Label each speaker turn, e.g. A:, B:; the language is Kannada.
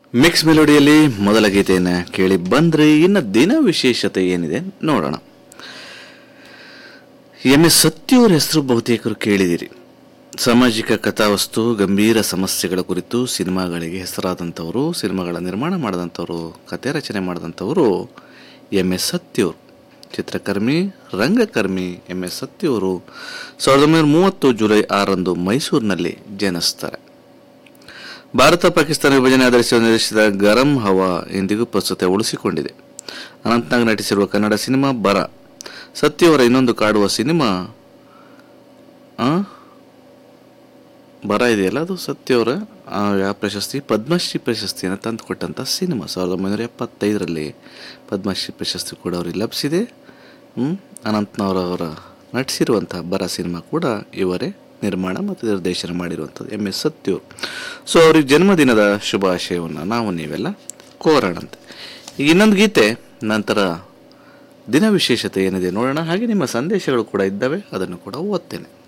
A: ಮಿಕ್ಸ್ ಮೆಲೋಡಿಯಲ್ಲಿ ಮೊದಲ ಗೀತೆಯನ್ನು ಕೇಳಿ ಬಂದ್ರೆ ಇನ್ನು ದಿನ ವಿಶೇಷತೆ ಏನಿದೆ ನೋಡೋಣ ಎಂ ಎಸ್ ಸತ್ಯವರ ಹೆಸರು ಬಹುತೇಕರು ಕೇಳಿದಿರಿ ಸಾಮಾಜಿಕ ಕಥಾವಸ್ತು ಗಂಭೀರ ಸಮಸ್ಯೆಗಳ ಕುರಿತು ಸಿನಿಮಾಗಳಿಗೆ ಹೆಸರಾದಂಥವರು ಸಿನಿಮಾಗಳ ನಿರ್ಮಾಣ ಮಾಡಿದಂಥವರು ಕಥೆ ರಚನೆ ಮಾಡಿದಂಥವರು ಎಂ ಎಸ್ ಸತ್ಯವರು ಚಿತ್ರಕರ್ಮಿ ರಂಗಕರ್ಮಿ ಎಂ ಎಸ್ ಸತ್ಯವರು ಸಾವಿರದ ಒಂಬೈನೂರ ಮೂವತ್ತು ಜುಲೈ ಆರಂದು ಮೈಸೂರಿನಲ್ಲಿ ಜನಿಸ್ತಾರೆ ಭಾರತ ಪಾಕಿಸ್ತಾನ ವಿಭಜನೆ ಆಧರಿಸಿ ನಿರ್ದೇಶಿಸಿದ ಗರಂ ಹವಾ ಇಂದಿಗೂ ಪ್ರಸ್ತುತ ಉಳಿಸಿಕೊಂಡಿದೆ ಅನಂತನಾಗ್ ನಟಿಸಿರುವ ಕನ್ನಡ ಸಿನಿಮಾ ಬರ ಸತ್ಯವರ ಇನ್ನೊಂದು ಕಾಡುವ ಸಿನಿಮಾ ಆ? ಬರ ಇದೆಯಲ್ಲ ಅದು ಸತ್ಯವರ ಆ, ಯಾವ ಪ್ರಶಸ್ತಿ ಪದ್ಮಶ್ರೀ ಪ್ರಶಸ್ತಿಯನ್ನು ತಂದುಕೊಟ್ಟಂಥ ಸಿನಿಮಾ ಸಾವಿರದ ಒಂಬೈನೂರ ಎಪ್ಪತ್ತೈದರಲ್ಲಿ ಪದ್ಮಶ್ರೀ ಪ್ರಶಸ್ತಿ ಕೂಡ ಅವರಿಗೆ ಲಭಿಸಿದೆ ಹ್ಮ್? ಅನಂತನವರವರ ನಟಿಸಿರುವಂಥ ಬರ ಸಿನಿಮಾ ಕೂಡ ಇವರೇ ನಿರ್ಮಾಣ ಮತ್ತು ನಿರ್ದೇಶನ ಮಾಡಿರುವಂಥದ್ದು ಎಮ್ ಎಸ್ ಸತ್ಯವರು ಸೊ ಅವ್ರಿಗೆ ಜನ್ಮದಿನದ ಶುಭಾಶಯವನ್ನು ನಾವು ನೀವೆಲ್ಲ ಕೋರೋಣಂತೆ ಈಗ ಇನ್ನೊಂದು ಗೀತೆ ನಂತರ ದಿನ ವಿಶೇಷತೆ ಏನಿದೆ ನೋಡೋಣ ಹಾಗೆ ನಿಮ್ಮ ಸಂದೇಶಗಳು ಕೂಡ ಇದ್ದಾವೆ ಅದನ್ನು ಕೂಡ ಓದ್ತೇನೆ